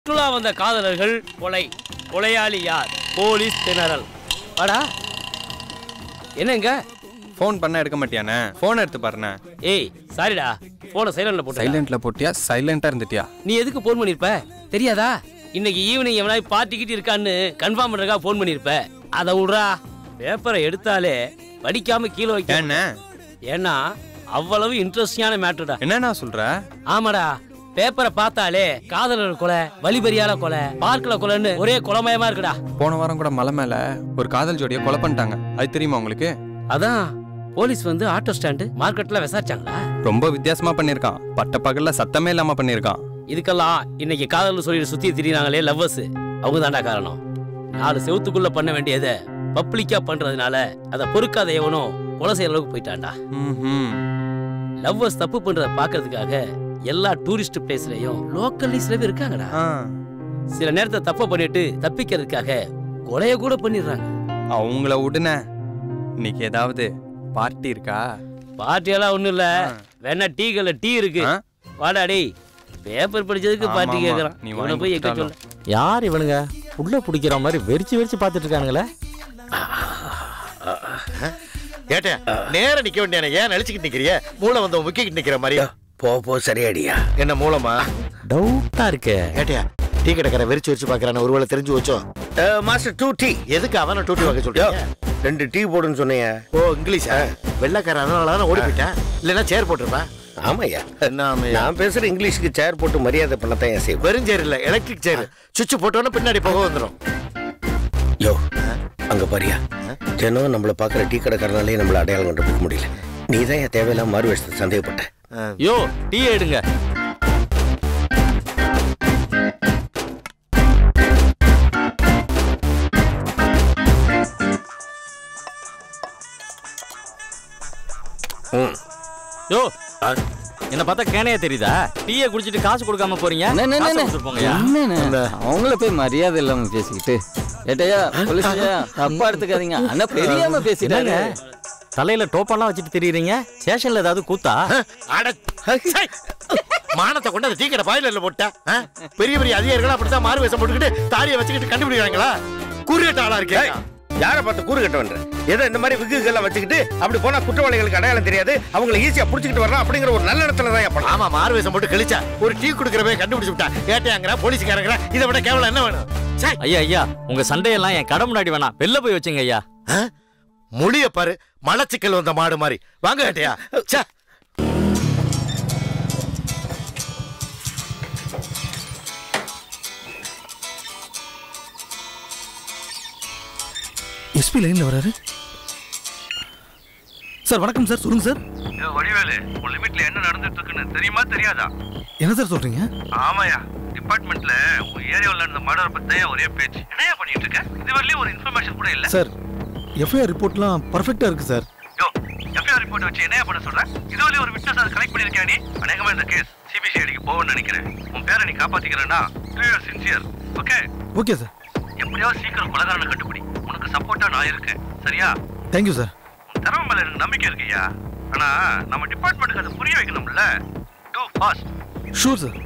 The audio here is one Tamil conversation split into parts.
சுற்றுலா வந்த காதலர்கள் கொலை கொலையாளி யார் போலீஸ் திணறல் வாடா என்னங்க ஃபோன் பண்ண எடுக்க மாட்டியாண்ணே ஃபோன் எடுத்து பாருண்ணே ஏய் சாரிடா போன சைலண்ட்ல போட்டு சைலண்ட்ல போட்டியா சைலண்டா இருந்துட்டியா நீ எதுக்கு ஃபோன் பண்ணிருப்ப தெரியாதா இன்னைக்கு ஈவினிங் எவனாய் பார்ட்டி கிட்டி இருக்கான்னு கன்ஃபார்ம் பண்றதுக்காக ஃபோன் பண்ணிருப்ப அதை விட்றா பேப்பரை எடுத்தாலே படிக்காம கீழே வைக்க ஏண்ணே ஏன்னா அவ்வளவு இன்ட்ரெஸ்டிங்கான மேட்டர்டா என்னண்ணா சொல்ற ஆமாடா பேப்பரை பார்த்தாலே காதலர் கொலை வழிபறியால கொலை பார்க்கல கொலைன்னு ஒரே கொலமயமா இருக்குடா போன வாரம் கூட மலை மேல ஒரு காதல் ஜோடியை கொலை பண்ணிட்டாங்க அது தெரியுமா உங்களுக்கு அதான் போலீஸ் வந்து ஆட்டோ ஸ்டாண்டு மார்க்கெட்ல விசாரிச்சாங்களா ரொம்ப வித்தியாசமா பண்ணியிருக்கான் பட்ட பகல்ல சத்தமே இல்லாம பண்ணியிருக்கான் இதுக்கெல்லாம் இன்னைக்கு காதல் சொல்லிட்டு சுத்தி திரியிறாங்களே லவ்வர்ஸ் அவங்க தாண்டா காரணம் நாலு செவுத்துக்குள்ள பண்ண வேண்டியதை பப்ளிக்கா பண்றதுனால அதை பொறுக்காத எவனோ கொலை செய்யற அளவுக்கு போயிட்டான்டா ம்ஹும். லவ்வர்ஸ் தப்பு பண்றத பாக்குறதுக்காக எல்லா டூரிஸ்ட் பிளேஸ்லயும் லோக்கல்லி சில பேர் இருக்காங்கடா ஆ, சில நேரத்தை தப்ப பண்ணிட்டு தப்பிக்கிறதுக்காக கொலைய கூட பண்ணிடுறாங்க அவங்கள விடுன இன்னைக்கு ஏதாவது பார்ட்டி இருக்கா பார்ட்டியெல்லாம் ஒண்ணும் இல்ல வேணா டீ கல்ல டீ இருக்கு ஆ? வாடா டேய் பேப்பர் படிச்சதுக்கு ஆமா, பார்ட்டி ஆமா. கேக்குறான் நீ இவனை வாங்கி போய் எக்க கொடுத்தாலும். சொல்ல யார் இவனுங்க உள்ள பிடிக்கிற மாதிரி வெறிச்சு வெறிச்சு பார்த்துட்டு இருக்கானுங்களே ஏட்டேன் நேர நிக்க வேண்டிய ஏன் நடிச்சுக்கிட்டு நிக்கிறிய மூளை வந்து முக்கிக்கிட்டு நிக்கிற மாதிரியா போ போ சரியாடியா என்ன மூலமா டவுட்டா இருக்கே ஏட்டையா டீ கடைக்கார வெறிச்சு வச்சு பாக்குறான ஒருவேளை தெரிஞ்சு வச்சோ மாஸ்டர் டூ டீ எதுக்கு அவனை டூட்டி வாங்க சொல்றியா ரெண்டு டீ போடுன்னு சொன்னீங்க ஓ இங்கிலீஷா வெள்ளைக்காரன் அதனால தான் ஓடி போயிட்டேன் இல்லைன்னா சேர் போட்டிருப்பேன் ஆமாய்யா என்ன ஆமையா? நான் பேசுற இங்கிலீஷ்க்கு சேர் போட்டு மரியாதை பண்ணத்தான் என் செய்வேன் வெறும் சேர் இல்ல எலக்ட்ரிக் சேர் சுவிட்ச் போட்டோன்னு பின்னாடி புகை வந்துடும் யோ அங்க பாரியா தினம் நம்மள பாக்குற டீ கடைக்காரனாலே நம்மள அடையாளம் கண்டுபிடிக்க முடியல நீ தான் என் தேவையில்லாம மாறு வேஷத்தை சந்தேகப்பட்ட யோ டீ எடுங்க ம். யோ என்ன பார்த்தா கேனையா தெரியுதா டீயை குடிச்சிட்டு காசு கொடுக்காம போறீங்க காசை கொடுத்துட்டு போங்கய்யா. என்னண்ணே அவங்கள போய் மரியாதை இல்லாம பேசிக்கிட்டு ஏட்டையா போலீஸ்யா தப்பா எடுத்துக்காதீங்க அண்ணா தெரியாம பேசிட்டாங்க என்னங்க தலையில டோப்பெல்லாம் வச்சுட்டு தெரியுறீங்க ஸ்டேஷன்ல ஏதாவது கூத்தா அட சை. மானத்தை கொண்டு அந்த டீ கடை பாயிலர்ல போட்டா ஆ? பெரிய பெரிய அதிகாரிகள் அப்படித்தான் மாறு வேஷம் போட்டுக்கிட்டு தாடியை வச்சுக்கிட்டு கண்டுபிடிக்கிறாங்களா குறியட்ட ஆளா இருக்கேன் யாரை பார்த்து கூறு கட்டவன்ற ஏதோ இந்த மாதிரி விக்குகள்லாம் வச்சுக்கிட்டு அப்படி போனா குற்றவாளிகளுக்கு அடையாளம் தெரியாது அவங்கள ஈஸியா புடிச்சிக்கிட்டு வரலாம் அப்படிங்கிற ஒரு நல்ல இடத்துல தான் பண்ணலாம் ஆமா மாறு வேஷம் போட்டு கழிச்சா ஒரு டீ குடுக்கறவே கண்டுபிடிச்சு விட்டா ஏட்டையாங்கிற போலீஸ்காரங்கிற இதை விட கேவலம் என்ன வேணும் சை. ஐயா ஐயா உங்க சண்டையெல்லாம் என் கடை முன்னாடி வேணாம் வெளில போய் வச்சுங்க ஐயா ஆ? மொழிய பாரு மலச்சிக்கல் வந்த மாடு மாதிரி வாங்க ஏட்டையா ச்சே. எஸ்பி லைன்ல வராரு சார் வணக்கம் சார் சொல்லுங்க சார் வடிவேலு உன் லிமிட்ல என்ன நடந்துட்டு இருக்குன்னு தெரியுமா தெரியாதா என்ன சார் சொல்றீங்க ஆமாயா டிபார்ட்மெண்ட்ல உன் ஏரியாவில் இருந்த மர்டர் பத்தி ஒரே பேச்சு என்னையா பண்ணிட்டு இருக்க இதுவரையிலும் ஒரு இன்ஃபர்மேஷன் கூட இல்ல சார் எஃப்ஐஆர் ரிப்போர்ட்லாம் பர்ஃபெக்டா இருக்கு சார் யோ எஃப்ஐஆர் ரிப்போர்ட் வச்சு என்னையா பண்ண சொல்ற இதுவரையும் ஒரு விட்னஸ் அதை கலெக்ட் பண்ணிருக்கியா நீ அநேகமா இந்த கேஸ் சிபிசிஐடிக்கு போகணும்னு நினைக்கிறேன் உன் பேரை நீ காப்பாத்திக்கிறேன்னா clear sincere okay okay sir எப்படியாவது சீக்கிரம் கொலகாரனை கண்டுபிடி உனக்கு சப்போர்ட்டா நான் இருக்கேன் சரியா தேங்க்யூ சார் உன் திறமை மேல எனக்கு நம்பிக்கை இருக்குய்யா ஆனா நம்ம டிபார்ட்மெண்ட்டுக்கு அதை புரிய வைக்கணும்ல too fast sure sir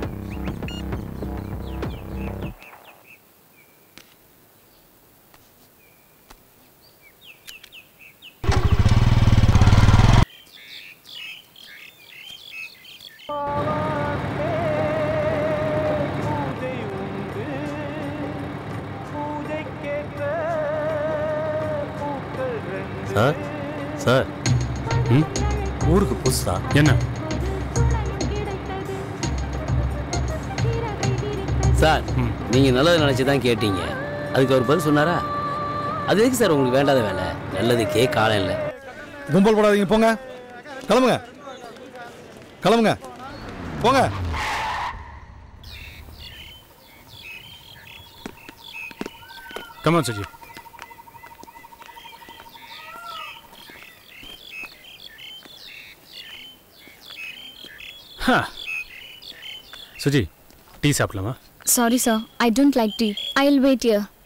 sir sir ஊருக்கு புதுசா என்ன சார் நீங்க நல்லது நினைச்சு தான் கேட்டீங்க அதுக்கு அவர் பதில் சொன்னாரா அது எதுக்கு சார் உங்களுக்கு வேண்டாத வேலை நல்லதுக்கே காலம் இல்லை கும்பல் போடாதீங்க போங்க கிளம்புங்க கிளம்புங்க போங்க கமான் சுஜி சுஜி டீ சாப்பிடலாமா Sorry, sir. I don't like tea. I'll wait here.